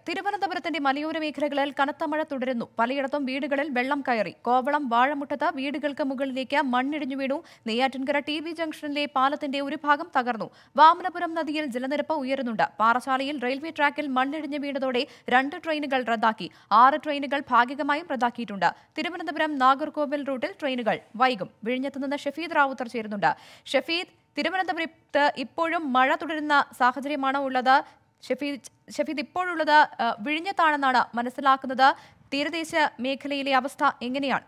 തിരുവനന്തപുരത്തിന്റെ മലയോര മേഖലകളിൽ കനത്ത മഴ തുടരുന്നു പലയിടത്തും വീടുകളിൽ വെള്ളം കയറി കോവളം വാഴമുട്ടത്ത് വീടുകൾക്ക് മുകളിലേക്ക് മണ്ണിടിഞ്ഞു വീണു നെയ്യാറ്റിൻകര ടി ബി ജംഗ്ഷനിലെ പാലത്തിന്റെ ഒരു ഭാഗം തകർന്നു വാമനപുരം നദിയിൽ ജലനിരപ്പ് ഉയരുന്നുണ്ട് പാറശാലയിൽ റെയിൽവേ ട്രാക്കിൽ മണ്ണിടിഞ്ഞു വീണതോടെ രണ്ട് ട്രെയിനുകൾ റദ്ദാക്കി ആറ് ട്രെയിനുകൾ ഭാഗികമായും റദ്ദാക്കിയിട്ടുണ്ട് തിരുവനന്തപുരം നാഗർകോവിൽ റൂട്ടിൽ ട്രെയിനുകൾ വൈകും വിഴിഞ്ഞത്ത് നിന്ന് ഷഫീദ് റാവുത്തർ ചേരുന്നുണ്ട് ഷഫീദ് തിരുവനന്തപുരത്ത് ഇപ്പോഴും മഴ തുടരുന്ന സാഹചര്യമാണോ ഉള്ളത് ഷഫീദ് ഷഫീദ് ഇപ്പോഴുള്ളത് ആ, വിഴിഞ്ഞത്താണെന്നാണ് മനസ്സിലാക്കുന്നത് തീരദേശ മേഖലയിലെ അവസ്ഥ എങ്ങനെയാണ്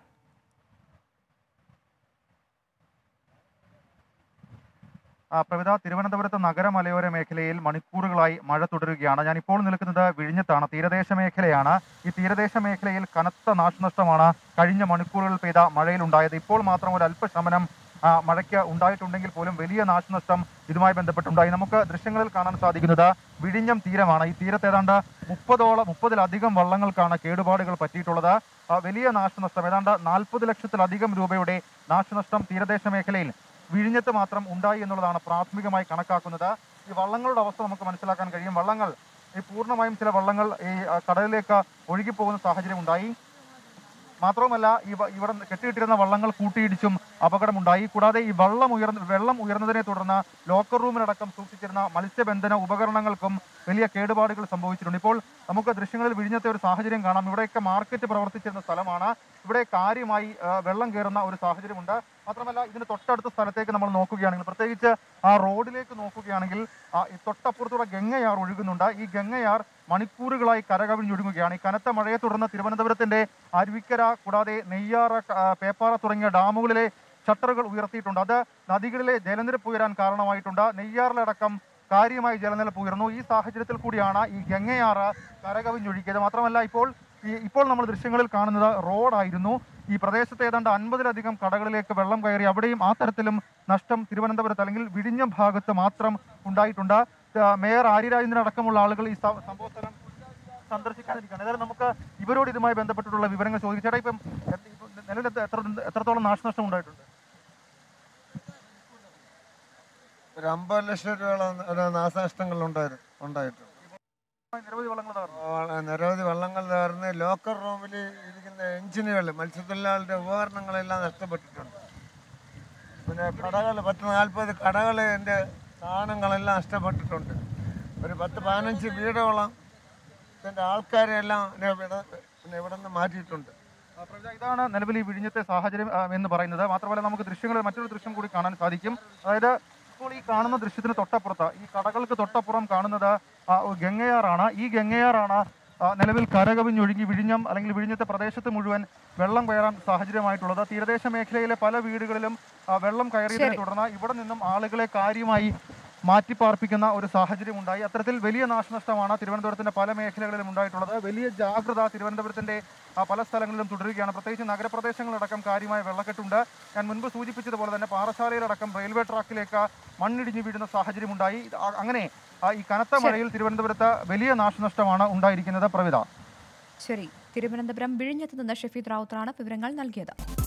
ആ, പ്രവിധ തിരുവനന്തപുരത്ത് നഗരമലയോര മേഖലയിൽ മണിക്കൂറുകളായി മഴ തുടരുകയാണ് ഞാൻ ഇപ്പോൾ നിൽക്കുന്നത് വിഴിഞ്ഞത്താണ് തീരദേശ മേഖലയാണ് ഈ തീരദേശ മേഖലയിൽ കനത്ത നാശനഷ്ടമാണ് കഴിഞ്ഞ മണിക്കൂറുകൾ പെയ്ത മഴയിലുണ്ടായത് ഇപ്പോൾ മാത്രം ഒരു അല്പശമനം ആ, മഴയ്ക്ക് ഉണ്ടായിട്ടുണ്ടെങ്കിൽ പോലും വലിയ നാശനഷ്ടം ഇതുമായി ബന്ധപ്പെട്ടുണ്ടായി നമുക്ക് ദൃശ്യങ്ങളിൽ കാണാൻ സാധിക്കുന്നത് വിഴിഞ്ഞം തീരമാണ് ഈ തീരത്ത് ഏതാണ്ട് മുപ്പതോളം മുപ്പതിലധികം വള്ളങ്ങൾക്കാണ് കേടുപാടുകൾ പറ്റിയിട്ടുള്ളത് ആ, വലിയ നാശനഷ്ടം ഏതാണ്ട് നാൽപ്പത് ലക്ഷത്തിലധികം രൂപയുടെ നാശനഷ്ടം തീരദേശ മേഖലയിൽ വിഴിഞ്ഞത്ത് മാത്രം ഉണ്ടായി എന്നുള്ളതാണ് പ്രാഥമികമായി കണക്കാക്കുന്നത് ഈ വള്ളങ്ങളുടെ അവസ്ഥ നമുക്ക് മനസ്സിലാക്കാൻ കഴിയും വള്ളങ്ങൾ ഈ പൂർണ്ണമായും ചില വള്ളങ്ങൾ ഈ ആ, കടലിലേക്ക് ഒഴുകിപ്പോകുന്ന സാഹചര്യം ഉണ്ടായി മാത്രവുമല്ല ഈ വ- ഇവിടെ കെട്ടിയിട്ടിരുന്ന വള്ളങ്ങൾ കൂട്ടിയിടിച്ചും അപകടമുണ്ടായി കൂടാതെ ഈ വെള്ളം ഉയർന്ന വെള്ളം ഉയർന്നതിനെ തുടർന്ന് ലോക്കർ റൂമിലടക്കം സൂക്ഷിച്ചിരുന്ന മത്സ്യബന്ധന ഉപകരണങ്ങൾക്കും വലിയ കേടുപാടുകൾ സംഭവിച്ചിട്ടുണ്ട് ഇപ്പോൾ നമുക്ക് ദൃശ്യങ്ങളിൽ വിഴിഞ്ഞത്തെ ഒരു സാഹചര്യം കാണാം ഇവിടെയൊക്കെ മാർക്കറ്റ് പ്രവർത്തിച്ചിരുന്ന സ്ഥലമാണ് ഇവിടെ കാര്യമായി ആ, വെള്ളം കയറുന്ന ഒരു സാഹചര്യമുണ്ട് മാത്രമല്ല ഇതിന് തൊട്ടടുത്ത സ്ഥലത്തേക്ക് നമ്മൾ നോക്കുകയാണെങ്കിൽ പ്രത്യേകിച്ച് ആ റോഡിലേക്ക് നോക്കുകയാണെങ്കിൽ ആ, ഈ തൊട്ടപ്പുറത്തൂടെ ഗംഗയാർ ഒഴുകുന്നുണ്ട് ഈ ഗംഗയാർ മണിക്കൂറുകളായി കരകവിഞ്ഞൊഴുകുകയാണ് ഈ കനത്ത മഴയെ തുടർന്ന് തിരുവനന്തപുരത്തിന്റെ അരുവിക്കര കൂടാതെ നെയ്യാറ ആ, പേപ്പാറ തുടങ്ങിയ ഡാമുകളിലെ ഷട്ടറുകൾ ഉയർത്തിയിട്ടുണ്ട് അത് നദികളിലെ ജലനിരപ്പ് ഉയരാൻ കാരണമായിട്ടുണ്ട് നെയ്യാറിലടക്കം കാര്യമായി ജലനിരപ്പ് ഉയർന്നു ഈ സാഹചര്യത്തിൽ കൂടിയാണ് ഈ ഗംഗയാറ് കരകവിഞ്ഞൊഴുകിയത് മാത്രമല്ല ഇപ്പോൾ ഈ ഇപ്പോൾ നമ്മൾ ദൃശ്യങ്ങളിൽ കാണുന്നത് റോഡായിരുന്നു ഈ പ്രദേശത്ത് ഏതാണ്ട് അൻപതിലധികം കടകളിലേക്ക് വെള്ളം കയറി അവിടെയും ആ തരത്തിലും നഷ്ടം തിരുവനന്തപുരത്ത് അല്ലെങ്കിൽ വിഴിഞ്ഞം ഭാഗത്ത് മാത്രം ഉണ്ടായിട്ടുണ്ട് ആ, മേയർ ആര്യരാജേന്ദ്രൻ അടക്കമുള്ള ആളുകൾ ഈ സ- സംഭവ സ്ഥലം സന്ദർശിക്കാനിരിക്കുകയാണ് ഏതായാലും നമുക്ക് ഇവരോട് ഇതുമായി ബന്ധപ്പെട്ടിട്ടുള്ള വിവരങ്ങൾ ചോദിച്ചു ചേട്ടാ ഇപ്പം എത്ര- ഇപ്പം നിലവിൽ എത്ര- എത്ര എത്രത്തോളം നാശനഷ്ടം ഉണ്ടായിട്ടുണ്ട് ഒരു അമ്പത് ലക്ഷം രൂപയോളം ഒരു നാശനഷ്ടങ്ങൾ ഉണ്ടായിരുന്നു ഉണ്ടായിട്ടുണ്ട് നിരവധി വള്ളങ്ങൾ തകർന്നു ആ, നിരവധി വള്ളങ്ങൾ തകർന്ന് ലോക്കർ റൂമിൽ ഇരിക്കുന്ന എഞ്ചിനുകൾ മത്സ്യത്തൊഴിലാളിയുടെ ഉപകരണങ്ങളെല്ലാം നഷ്ടപ്പെട്ടിട്ടുണ്ട് പിന്നെ കടകൾ പത്ത് നാൽപ്പത് കടകൾ എൻ്റെ സാധനങ്ങളെല്ലാം നഷ്ടപ്പെട്ടിട്ടുണ്ട് ഒരു പത്ത് പതിനഞ്ച് വീടോളം ഇതിൻ്റെ ആൾക്കാരെല്ലാം എന്നെ ഇവിടെ പിന്നെ ഇവിടെ നിന്ന് മാറ്റിയിട്ടുണ്ട് ആ, പ്രവീണ, ഇതാണ് നിലവിൽ ഈ വിഴിഞ്ഞത്തെ സാഹചര്യം ആ, എന്ന് പറയുന്നത് മാത്രമല്ല നമുക്ക് ദൃശ്യങ്ങളിൽ മറ്റൊരു ദൃശ്യം കൂടി കാണാൻ സാധിക്കും അതായത് ഇപ്പോൾ ഈ കാണുന്ന ദൃശ്യത്തിന് തൊട്ടപ്പുറത്ത് ഈ കടകൾക്ക് തൊട്ടപ്പുറം കാണുന്നത് ആ, ഒരു ഗംഗയാറാണ് ഈ ഗംഗയാറാണ് ആ, നിലവിൽ കരകവിഞ്ഞൊഴുകി വിഴിഞ്ഞം അല്ലെങ്കിൽ വിഴിഞ്ഞത്തെ പ്രദേശത്ത് മുഴുവൻ വെള്ളം കയറാൻ സാഹചര്യമായിട്ടുള്ളത് തീരദേശ മേഖലയിലെ പല വീടുകളിലും ആ, വെള്ളം കയറിയതിനെ ശരി. തുടർന്ന് ഇവിടെ നിന്നും ആളുകളെ കാര്യമായി മാറ്റിപ്പാർപ്പിക്കുന്ന ഒരു സാഹചര്യം ഉണ്ടായി അത്തരത്തിൽ വലിയ നാശനഷ്ടമാണ് തിരുവനന്തപുരത്തിന്റെ പല മേഖലകളിലും ഉണ്ടായിട്ടുള്ളത് വലിയ ജാഗ്രത തിരുവനന്തപുരത്തിന്റെ ആ, പല സ്ഥലങ്ങളിലും തുടരുകയാണ് പ്രത്യേകിച്ച് നഗരപ്രദേശങ്ങളിലടക്കം കാര്യമായ വെള്ളക്കെട്ടുണ്ട് ഞാൻ മുൻപ് സൂചിപ്പിച്ചതുപോലെ തന്നെ പാറശാലയിലടക്കം റെയിൽവേ ട്രാക്കിലേക്ക് മണ്ണിടിഞ്ഞു വീഴുന്ന സാഹചര്യമുണ്ടായി ഇത് ആ- അങ്ങനെ ആ, ഈ കനത്ത മഴയിൽ തിരുവനന്തപുരത്ത് വലിയ നാശനഷ്ടമാണ് ഉണ്ടായിരിക്കുന്നത് പ്രവിധ ശരി തിരുവനന്തപുരം വിഴിഞ്ഞത്ത് നിന്ന് ഷഫീദ് റാവുത്തറാണ് വിവരങ്ങൾ നൽകിയത്